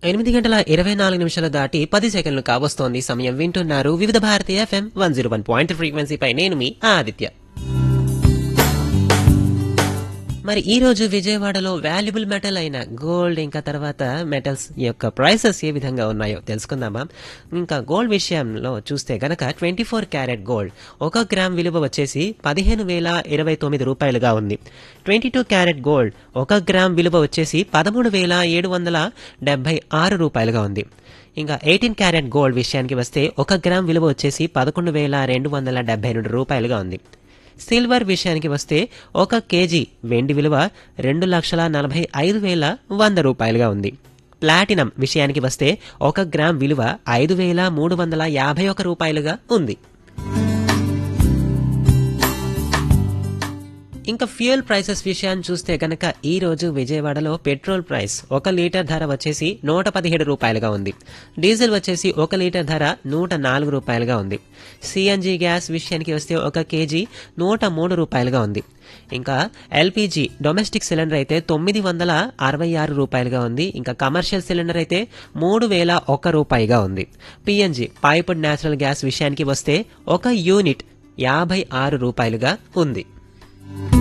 ఎనిమిది గంటల ఇరవై నాలుగు నిమిషాలు దాటి పది సెకండ్లు కావస్తోంది సమయం వింటున్నారు Vividh Bharati FM one zero one point ఫ్రీక్వెన్సీపై నేను మీ ఆదిత్య మరి ఈ రోజు విజయవాడలో వాల్యుబుల్ మెటల్ అయిన గోల్డ్ ఇంకా తర్వాత మెటల్స్ యొక్క ప్రైసెస్ ఏ విధంగా ఉన్నాయో తెలుసుకుందామా ఇంకా గోల్డ్ విషయంలో చూస్తే గనక ట్వంటీ ఫోర్ క్యారెట్ గోల్డ్ ఒక గ్రామ్ విలువ వచ్చేసి పదిహేను వేల ఇరవై తొమ్మిది రూపాయలుగా ఉంది ట్వంటీ టూ క్యారెట్ గోల్డ్ ఒక గ్రామ్ విలువ వచ్చేసి పదమూడు వేల ఏడు వందల డెబ్బై ఆరు రూపాయలుగా ఉంది ఇంకా ఎయిటీన్ క్యారెట్ గోల్డ్ విషయానికి వస్తే ఒక గ్రామ్ విలువ వచ్చేసి పదకొండు వేల రెండు వందల డెబ్బై రెండు రూపాయలుగా ఉంది సిల్వర్ విషయానికి వస్తే ఒక కేజీ వెండి విలువ రెండు లక్షల నలభై ఐదు వేల వంద రూపాయలుగా ఉంది ప్లాటినం విషయానికి వస్తే ఒక గ్రామ్ విలువ ఐదు వేల మూడు వందల యాభై ఒక రూపాయలుగా ఉంది ఇంకా ఫ్యూయల్ ప్రైసెస్ విషయాన్ని చూస్తే కనుక ఈ రోజు విజయవాడలో పెట్రోల్ ప్రైస్ ఒక లీటర్ ధర వచ్చేసి నూట పదిహేడు రూపాయలుగా ఉంది డీజిల్ వచ్చేసి ఒక లీటర్ ధర నూట నాలుగు రూపాయలుగా ఉంది సిఎన్జి గ్యాస్ విషయానికి వస్తే ఒక కేజీ నూట మూడు రూపాయలుగా ఉంది ఇంకా ఎల్పిజి డొమెస్టిక్ సిలిండర్ అయితే తొమ్మిది వందల అరవై ఆరు రూపాయలుగా ఉంది ఇంకా కమర్షియల్ సిలిండర్ అయితే మూడు వేల ఒక్క రూపాయిగా ఉంది పిఎన్జి పైపుడ్ న్యాచురల్ గ్యాస్ విషయానికి వస్తే ఒక యూనిట్ యాభై ఆరు రూపాయలుగా ఉంది